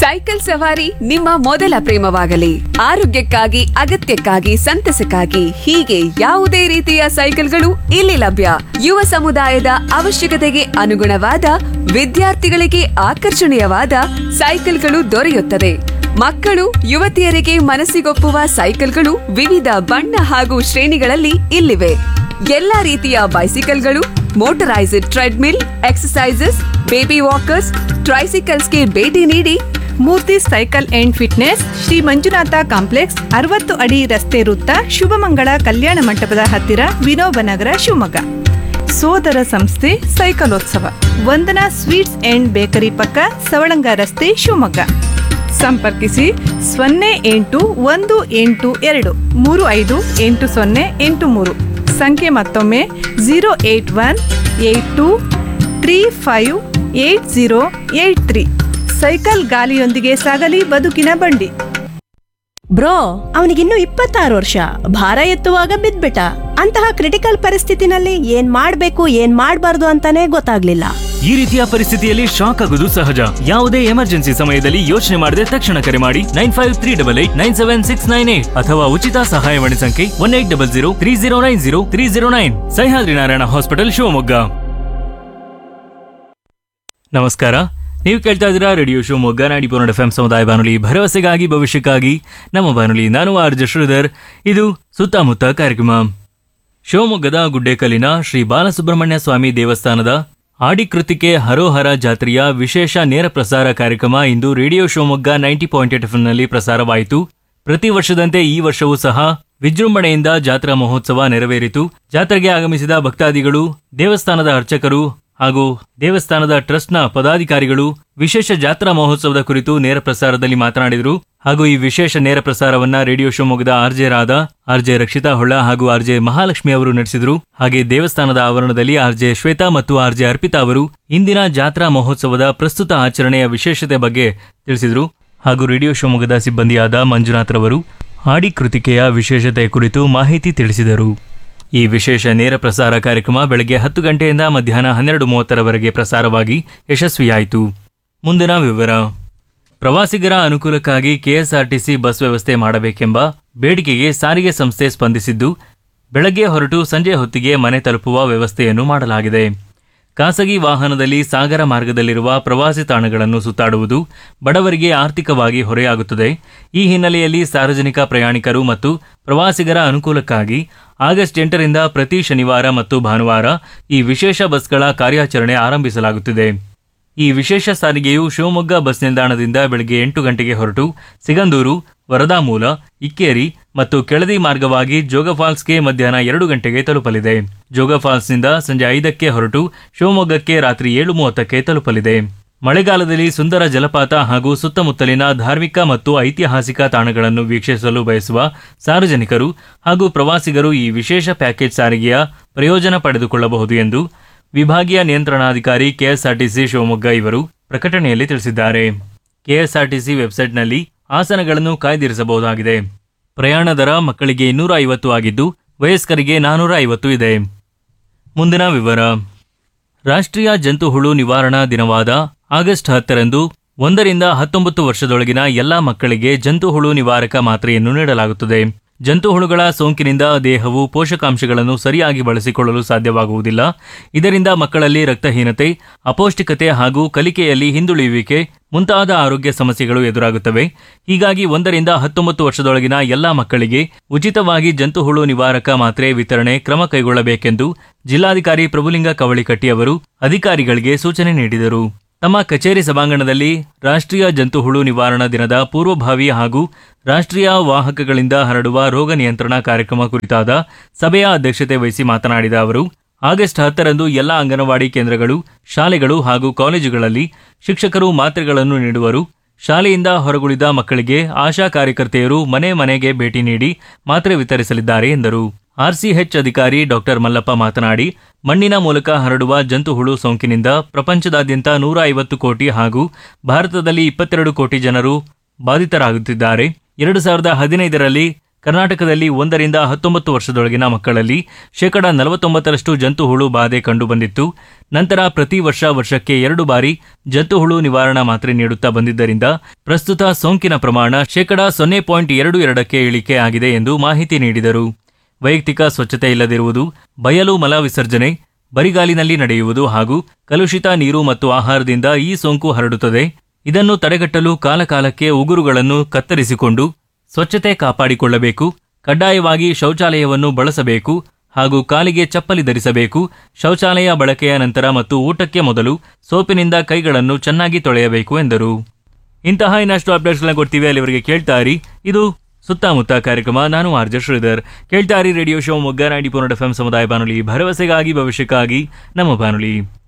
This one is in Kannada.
ಸೈಕಲ್ ಸವಾರಿ ನಿಮ್ಮ ಮೊದಲ ಪ್ರೇಮವಾಗಲಿ ಆರೋಗ್ಯಕ್ಕಾಗಿ ಅಗತ್ಯಕ್ಕಾಗಿ ಸಂತಸಕ್ಕಾಗಿ ಹೀಗೆ ಯಾವುದೇ ರೀತಿಯ ಸೈಕಲ್ಗಳು ಇಲ್ಲಿ ಲಭ್ಯ ಯುವ ಸಮುದಾಯದ ಅವಶ್ಯಕತೆಗೆ ಅನುಗುಣವಾದ ವಿದ್ಯಾರ್ಥಿಗಳಿಗೆ ಆಕರ್ಷಣೀಯವಾದ ಸೈಕಲ್ಗಳು ದೊರೆಯುತ್ತದೆ ಮಕ್ಕಳು ಯುವತಿಯರಿಗೆ ಮನಸ್ಸಿಗೊಪ್ಪುವ ಸೈಕಲ್ಗಳು ವಿವಿಧ ಬಣ್ಣ ಹಾಗೂ ಶ್ರೇಣಿಗಳಲ್ಲಿ ಇಲ್ಲಿವೆ ಎಲ್ಲಾ ರೀತಿಯ ಬೈಸಿಕಲ್ಗಳು ಮೋಟರೈಸ್ಡ್ ಟ್ರೆಡ್ಮಿಲ್ ಎಕ್ಸಸೈಸಸ್ ಬೇಬಿ ವಾಕರ್ಸ್ ಟ್ರೈಸಿಕಲ್ಸ್ಗೆ ಭೇಟಿ ನೀಡಿ Murthy cycle and fitness Shri Manjunatha complex ಅರವತ್ತು ಅಡಿ ರಸ್ತೆ ವೃತ್ತ ಶುಭಮಂಗಳ ಕಲ್ಯಾಣ ಮಂಟಪದ ಹತ್ತಿರ ವಿನೋಬನಗರ ಶಿವಮೊಗ್ಗ ಸೋದರ ಸಂಸ್ಥೆ ಸೈಕಲೋತ್ಸವ ವಂದನಾ ಸ್ವೀಟ್ಸ್ ಅಂಡ್ ಬೇಕರಿ ಪಕ್ಕ ಸವಳಂಗ ರಸ್ತೆ ಶಿವಮೊಗ್ಗ ಸಂಪರ್ಕಿಸಿ ಸೊನ್ನೆ ಎಂಟು ಒಂದು ಎಂಟು ಎರಡು ಮೂರು ಐದು ಎಂಟು ಸೊನ್ನೆ ಎಂಟು ಮೂರು ಸಂಖ್ಯೆ ಮತ್ತೊಮ್ಮೆ zero eight one eight two three five eight zero eight three cycle ಗಾಲಿಯೊಂದಿಗೆ ಸಾಗಲಿ ಬದುಕಿನ ಬಂಡಿ ಬ್ರೋ ಅವನಿಗಿನ್ನೂ ಇಪ್ಪತ್ತಾರು ವರ್ಷ ಭಾರ ಎತ್ತುವಾಗ ಬಿದ್ಬಿಟ್ಟ ಅಂತಹ ಕ್ರಿಟಿಕಲ್ ಪರಿಸ್ಥಿತಿನಲ್ಲಿ ಏನ್ ಮಾಡ್ಬೇಕು ಏನ್ ಮಾಡ್ಬಾರ್ದು ಅಂತಾನೆ ಗೊತ್ತಾಗ್ಲಿಲ್ಲ ಈ ರೀತಿಯ ಪರಿಸ್ಥಿತಿಯಲ್ಲಿ ಶಾಕ್ ಆಗುವುದು ಸಹಜ ಯಾವುದೇ ಎಮರ್ಜೆನ್ಸಿ ಸಮಯದಲ್ಲಿ ಯೋಚನೆ ಮಾಡದೆ ತಕ್ಷಣ ಕರೆ ಮಾಡಿ nine five three double eight nine seven six nine eight ಅಥವಾ ಉಚಿತ ಸಹಾಯವಾಣಿ ಸಂಖ್ಯೆ one eight double zero three zero nine zero three zero nine Sahyadri Narayana hospital Shivamogga ನಮಸ್ಕಾರ ನೀವು ಕೇಳ್ತಾ ಇದ್ದೀರಾ ರೇಡಿಯೋ ಶಿವಮೊಗ್ಗ ನಾಡಿ ಪೂರ್ಣ ಎಫ್ ಸಮುದಾಯ ಬಾನುಲಿ ಭರವಸೆಗಾಗಿ ಭವಿಷ್ಯಕ್ಕಾಗಿ ನಮ್ಮ ಬಾನುಲಿ ನಾನು ಆರ್ ಜೆ ಶ್ರೀಧರ್ ಇದು ಸುತ್ತಮುತ್ತ ಕಾರ್ಯಕ್ರಮ ಶಿವಮೊಗ್ಗದ ಗುಡ್ಡೇಕಲ್ಲಿನ ಶ್ರೀ ಬಾಲಸುಬ್ರಹ್ಮಣ್ಯ ಸ್ವಾಮಿ ದೇವಸ್ಥಾನದ ಆಡಿಕೃತಿಕೆ ಹರೋಹರ ಜಾತ್ರೆಯ ವಿಶೇಷ ನೇರ ಪ್ರಸಾರ ಕಾರ್ಯಕ್ರಮ ಇಂದು radio Shivamogga ninety point eight ನಲ್ಲಿ ಪ್ರಸಾರವಾಯಿತು ಪ್ರತಿ ವರ್ಷದಂತೆ ಈ ವರ್ಷವೂ ಸಹ ವಿಜೃಂಭಣೆಯಿಂದ ಜಾತ್ರಾ ಮಹೋತ್ಸವ ನೆರವೇರಿತು ಜಾತ್ರೆಗೆ ಆಗಮಿಸಿದ ಭಕ್ತಾದಿಗಳು ದೇವಸ್ಥಾನದ ಅರ್ಚಕರು ಹಾಗೂ ದೇವಸ್ಥಾನದ ಟ್ರಸ್ಟ್ನ ಪದಾಧಿಕಾರಿಗಳು ವಿಶೇಷ ಜಾತ್ರಾ ಮಹೋತ್ಸವದ ಕುರಿತು ನೇರ ಪ್ರಸಾರದಲ್ಲಿ ಮಾತನಾಡಿದರು ಹಾಗೂ ಈ ವಿಶೇಷ ನೇರ ಪ್ರಸಾರವನ್ನ ರೇಡಿಯೋ ಶಿವಮೊಗ್ಗದ ಆರ್ಜೆ ರಾಧ ಆರ್ಜೆ ರಕ್ಷಿತಾ ಹೊಳ್ಳ ಹಾಗೂ ಆರ್ಜೆ ಮಹಾಲಕ್ಷ್ಮಿ ಅವರು ನಡೆಸಿದರು ಹಾಗೆ ದೇವಸ್ಥಾನದ ಆವರಣದಲ್ಲಿ ಆರ್ಜೆ ಶ್ವೇತಾ ಮತ್ತು ಆರ್ಜೆ ಅರ್ಪಿತಾ ಅವರು ಇಂದಿನ ಜಾತ್ರಾ ಮಹೋತ್ಸವದ ಪ್ರಸ್ತುತ ಆಚರಣೆಯ ವಿಶೇಷತೆ ಬಗ್ಗೆ ತಿಳಿಸಿದರು ಹಾಗೂ ರೇಡಿಯೋ ಶಿವಮೊಗ್ಗದ ಸಿಬ್ಬಂದಿಯಾದ ಮಂಜುನಾಥ್ ರವರು ಆಡಿ ಕೃತಿಕೆಯ ವಿಶೇಷತೆ ಕುರಿತು ಮಾಹಿತಿ ತಿಳಿಸಿದರು ಈ ವಿಶೇಷ ನೇರ ಪ್ರಸಾರ ಕಾರ್ಯಕ್ರಮ ಬೆಳಗ್ಗೆ ಹತ್ತು ಗಂಟೆಯಿಂದ ಮಧ್ಯಾಹ್ನ ಹನ್ನೆರಡು ಮೂವತ್ತರವರೆಗೆ ಪ್ರಸಾರವಾಗಿ ಯಶಸ್ವಿಯಾಯಿತು ಮುಂದಿನ ವಿವರ ಪ್ರವಾಸಿಗರ ಅನುಕೂಲಕ್ಕಾಗಿ ಕೆಎಸ್ಆರ್ಟಿಸಿ ಬಸ್ ವ್ಯವಸ್ಥೆ ಮಾಡಬೇಕೆಂಬ ಬೇಡಿಕೆಗೆ ಸಾರಿಗೆ ಸಂಸ್ಥೆ ಸ್ಪಂದಿಸಿದ್ದು ಬೆಳಗ್ಗೆ ಹೊರಟು ಸಂಜೆ ಹೊತ್ತಿಗೆ ಮನೆ ತಲುಪುವ ವ್ಯವಸ್ಥೆಯನ್ನು ಮಾಡಲಾಗಿದೆ ಖಾಸಗಿ ವಾಹನದಲ್ಲಿ ಸಾಗರ ಮಾರ್ಗದಲ್ಲಿರುವ ಪ್ರವಾಸಿ ತಾಣಗಳನ್ನು ಸುತ್ತಾಡುವುದು ಬಡವರಿಗೆ ಆರ್ಥಿಕವಾಗಿ ಹೊರೆಯಾಗುತ್ತದೆ ಈ ಹಿನ್ನೆಲೆಯಲ್ಲಿ ಸಾರ್ವಜನಿಕ ಪ್ರಯಾಣಿಕರು ಮತ್ತು ಪ್ರವಾಸಿಗರ ಅನುಕೂಲಕ್ಕಾಗಿ ಆಗಸ್ಟ್ ಎಂಟರಿಂದ ಪ್ರತಿ ಶನಿವಾರ ಮತ್ತು ಭಾನುವಾರ ಈ ವಿಶೇಷ ಬಸ್ಗಳ ಕಾರ್ಯಾಚರಣೆ ಆರಂಭಿಸಲಾಗುತ್ತಿದೆ ಈ ವಿಶೇಷ ಸಾರಿಗೆಯು ಶಿವಮೊಗ್ಗ ಬಸ್ ನಿಲ್ದಾಣದಿಂದ ಬೆಳಗ್ಗೆ ಎಂಟು ಗಂಟೆಗೆ ಹೊರಟು ಸಿಗಂದೂರು ವರದಾಮೂಲ ಇಕ್ಕೇರಿ ಮತ್ತು ಕೆಳದಿ ಮಾರ್ಗವಾಗಿ ಜೋಗ ಫಾಲ್ಸ್ಗೆ ಮಧ್ಯಾಹ್ನ ಎರಡು ಗಂಟೆಗೆ ತಲುಪಲಿದೆ ಜೋಗ ಫಾಲ್ಸ್ನಿಂದ ಸಂಜೆ ಐದಕ್ಕೆ ಹೊರಟು ಶಿವಮೊಗ್ಗಕ್ಕೆ ರಾತ್ರಿ ಏಳು ಮೂವತ್ತಕ್ಕೆ ತಲುಪಲಿದೆ ಮಳೆಗಾಲದಲ್ಲಿ ಸುಂದರ ಜಲಪಾತ ಹಾಗೂ ಸುತ್ತಮುತ್ತಲಿನ ಧಾರ್ಮಿಕ ಮತ್ತು ಐತಿಹಾಸಿಕ ತಾಣಗಳನ್ನು ವೀಕ್ಷಿಸಲು ಬಯಸುವ ಸಾರ್ವಜನಿಕರು ಹಾಗೂ ಪ್ರವಾಸಿಗರು ಈ ವಿಶೇಷ ಪ್ಯಾಕೇಜ್ ಸಾರಿಗೆಯ ಪ್ರಯೋಜನ ಪಡೆದುಕೊಳ್ಳಬಹುದು ಎಂದು ವಿಭಾಗೀಯ ನಿಯಂತ್ರಣಾಧಿಕಾರಿ ಕೆಎಸ್ಆರ್ಟಿಸಿ ಶಿವಮೊಗ್ಗ ಇವರು ಪ್ರಕಟಣೆಯಲ್ಲಿ ತಿಳಿಸಿದ್ದಾರೆ ಕೆಎಸ್ಆರ್ಟಿಸಿ ವೆಬ್ಸೈಟ್ನಲ್ಲಿ ಆಸನಗಳನ್ನು ಕಾಯ್ದಿರಿಸಬಹುದಾಗಿದೆ ಪ್ರಯಾಣ ದರ ಮಕ್ಕಳಿಗೆ ಇನ್ನೂರ ಐವತ್ತು ಆಗಿದ್ದು ವಯಸ್ಕರಿಗೆ ನಾನೂರ ಐವತ್ತು ಇದೆ ಮುಂದಿನ ವಿವರ ರಾಷ್ಟ್ರೀಯ ಜಂತು ಹುಳು ನಿವಾರಣಾ ದಿನವಾದ ಆಗಸ್ಟ್ ಹತ್ತರಂದು ಒಂದರಿಂದ ಹತ್ತೊಂಬತ್ತು ವರ್ಷದೊಳಗಿನ ಎಲ್ಲಾ ಮಕ್ಕಳಿಗೆ ಜಂತು ಹುಳು ನಿವಾರಕ ಮಾತ್ರೆಯನ್ನು ನೀಡಲಾಗುತ್ತದೆ ಜಂತು ಹುಳುಗಳ ಸೋಂಕಿನಿಂದ ದೇಹವು ಪೋಷಕಾಂಶಗಳನ್ನು ಸರಿಯಾಗಿ ಬಳಸಿಕೊಳ್ಳಲು ಸಾಧ್ಯವಾಗುವುದಿಲ್ಲ ಇದರಿಂದ ಮಕ್ಕಳಲ್ಲಿ ರಕ್ತಹೀನತೆ ಅಪೌಷ್ಟಿಕತೆ ಹಾಗೂ ಕಲಿಕೆಯಲ್ಲಿ ಹಿಂದುಳಿಯುವಿಕೆ ಮುಂತಾದ ಆರೋಗ್ಯ ಸಮಸ್ಯೆಗಳು ಎದುರಾಗುತ್ತವೆ ಹೀಗಾಗಿ ಒಂದರಿಂದ ಹತ್ತೊಂಬತ್ತು ವರ್ಷದೊಳಗಿನ ಎಲ್ಲಾ ಮಕ್ಕಳಿಗೆ ಉಚಿತವಾಗಿ ಜಂತು ಹುಳು ನಿವಾರಕ ಮಾತ್ರೆ ವಿತರಣೆ ಕ್ರಮ ಕೈಗೊಳ್ಳಬೇಕೆಂದು ಜಿಲ್ಲಾಧಿಕಾರಿ ಪ್ರಭುಲಿಂಗ ಕವಳಿಕಟ್ಟಿ ಅವರು ಅಧಿಕಾರಿಗಳಿಗೆ ಸೂಚನೆ ನೀಡಿದರು ತಮ್ಮ ಕಚೇರಿ ಸಭಾಂಗಣದಲ್ಲಿ ರಾಷ್ಟ್ರೀಯ ಜಂತು ಹುಳು ನಿವಾರಣಾ ದಿನದ ಪೂರ್ವಭಾವಿ ಹಾಗೂ ರಾಷ್ಟ್ರೀಯ ವಾಹಕಗಳಿಂದ ಹರಡುವ ರೋಗ ನಿಯಂತ್ರಣ ಕಾರ್ಯಕ್ರಮ ಕುರಿತಾದ ಸಭೆಯ ಅಧ್ಯಕ್ಷತೆ ವಹಿಸಿ ಮಾತನಾಡಿದ ಅವರು ಆಗಸ್ಟ್ ಹತ್ತರಂದು ಎಲ್ಲ ಅಂಗನವಾಡಿ ಕೇಂದ್ರಗಳು ಶಾಲೆಗಳು ಹಾಗೂ ಕಾಲೇಜುಗಳಲ್ಲಿ ಶಿಕ್ಷಕರು ಮಾತ್ರೆಗಳನ್ನು ನೀಡುವರು ಶಾಲೆಯಿಂದ ಹೊರಗುಳಿದ ಮಕ್ಕಳಿಗೆ ಆಶಾ ಕಾರ್ಯಕರ್ತೆಯರು ಮನೆ ಮನೆಗೆ ಭೇಟಿ ನೀಡಿ ಮಾತ್ರೆ ವಿತರಿಸಲಿದ್ದಾರೆ ಎಂದರು ಆರ್ಸಿಎಚ್ ಅಧಿಕಾರಿ ಡಾಕ್ಟರ್ ಮಲ್ಲಪ್ಪ ಮಾತನಾಡಿ ಮಣ್ಣಿನ ಮೂಲಕ ಹರಡುವ ಜಂತು ಹುಳು ಸೋಂಕಿನಿಂದ ಪ್ರಪಂಚದಾದ್ಯಂತ ನೂರ ಐವತ್ತು ಕೋಟಿ ಹಾಗೂ ಭಾರತದಲ್ಲಿ ಇಪ್ಪತ್ತೆರಡು ಕೋಟಿ ಜನರು ಬಾಧಿತರಾಗುತ್ತಿದ್ದಾರೆ ಎರಡು ಸಾವಿರದ ಹದಿನೈದರಲ್ಲಿ ಕರ್ನಾಟಕದಲ್ಲಿ ಒಂದರಿಂದ ಹತ್ತೊಂಬತ್ತು ವರ್ಷದೊಳಗಿನ ಮಕ್ಕಳಲ್ಲಿ ಶೇಕಡ ನಲವತ್ತೊಂಬತ್ತರಷ್ಟು ಜಂತುಹುಳು ಬಾಧೆ ಕಂಡುಬಂದಿತ್ತು ನಂತರ ಪ್ರತಿ ವರ್ಷ ವರ್ಷಕ್ಕೆ ಎರಡು ಬಾರಿ ಜಂತುಹುಳು ನಿವಾರಣಾ ಮಾತ್ರೆ ನೀಡುತ್ತಾ ಬಂದಿದ್ದರಿಂದ ಪ್ರಸ್ತುತ ಸೋಂಕಿನ ಪ್ರಮಾಣ ಶೇಕಡ ಸೊನ್ನೆ ಪಾಯಿಂಟ್ ಎರಡು ಎರಡಕ್ಕೆ ಇಳಿಕೆ ಆಗಿದೆ ಎಂದು ಮಾಹಿತಿ ನೀಡಿದರು ವೈಯಕ್ತಿಕ ಸ್ವಚ್ಛತೆ ಇಲ್ಲದಿರುವುದು ಬಯಲು ಮಲ ವಿಸರ್ಜನೆ ಬರಿಗಾಲಿನಲ್ಲಿ ನಡೆಯುವುದು ಹಾಗೂ ಕಲುಷಿತ ನೀರು ಮತ್ತು ಆಹಾರದಿಂದ ಈ ಸೋಂಕು ಹರಡುತ್ತದೆ ಇದನ್ನು ತಡೆಗಟ್ಟಲು ಕಾಲಕಾಲಕ್ಕೆ ಉಗುರುಗಳನ್ನು ಕತ್ತರಿಸಿಕೊಂಡು ಸ್ವಚ್ಛತೆ ಕಾಪಾಡಿಕೊಳ್ಳಬೇಕು ಕಡ್ಡಾಯವಾಗಿ ಶೌಚಾಲಯವನ್ನು ಬಳಸಬೇಕು ಹಾಗೂ ಕಾಲಿಗೆ ಚಪ್ಪಲಿ ಧರಿಸಬೇಕು ಶೌಚಾಲಯ ಬಳಕೆಯ ನಂತರ ಮತ್ತು ಊಟಕ್ಕೆ ಮೊದಲು ಸೋಪಿನಿಂದ ಕೈಗಳನ್ನು ಚೆನ್ನಾಗಿ ತೊಳೆಯಬೇಕು ಎಂದರು ಇಂತಹ ಇನ್ನಷ್ಟು ಅಪ್ಡೇಟ್ಸ್ಗಳನ್ನ ಕೊಡ್ತೀವಿ ಅಲ್ಲಿವರೆಗೆ ಕೇಳ್ತಾ ಇರಿ ಇದು ಸುತ್ತಮುತ್ತ ಕಾರ್ಯಕ್ರಮ ನಾನು ಆರ್ಜ ಶ್ರೀಧರ್ ಕೇಳ್ತಾ ಇರಿ ರೇಡಿಯೋ ಶೋ ಮೊಗ್ಗ ನಾಡಿ ಪೂರ್ಣ ಎಫ್ ಸಮುದಾಯ ಬಾನುಲಿ ಭರವಸೆಗಾಗಿ ಭವಿಷ್ಯಕ್ಕಾಗಿ ನಮ್ಮ ಬಾನುಲಿ